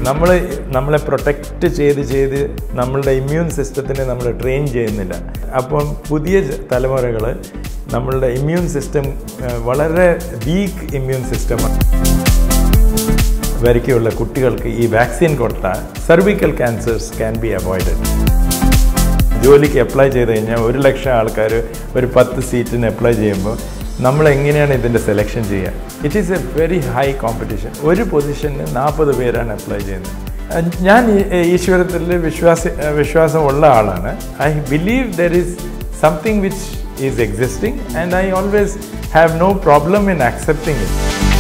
നമ്മൾ നമ്മളെ പ്രൊട്ടക്റ്റ് ചെയ്ത് ചെയ്ത് നമ്മളുടെ ഇമ്മ്യൂൺ സിസ്റ്റത്തിനെ നമ്മൾ ട്രെയിൻ ചെയ്യുന്നില്ല അപ്പം പുതിയ തലമുറകൾ നമ്മളുടെ ഇമ്മ്യൂൺ സിസ്റ്റം വളരെ വീക്ക് ഇമ്മ്യൂൺ സിസ്റ്റമാണ് വരയ്ക്കുള്ള കുട്ടികൾക്ക് ഈ വാക്സിൻ കൊടുത്താൽ cervical cancers can be avoided ജോലിക്ക് അപ്ലൈ ചെയ്ത് കഴിഞ്ഞാൽ ഒരു ലക്ഷം ആൾക്കാർ ഒരു പത്ത് സീറ്റിന് അപ്ലൈ ചെയ്യുമ്പോൾ നമ്മൾ എങ്ങനെയാണ് ഇതിൻ്റെ സെലക്ഷൻ ചെയ്യുക it is a very high competition ഒരു പൊസിഷന് നാൽപ്പത് പേരാണ് അപ്ലൈ ചെയ്യുന്നത് അഹ് ഞാൻ ഈ- ഈശ്വരത്തിൽ വിശ്വാസ വിശ്വാസമുള്ള ആളാണ് I believe there is something which is existing and I always have no problem in accepting it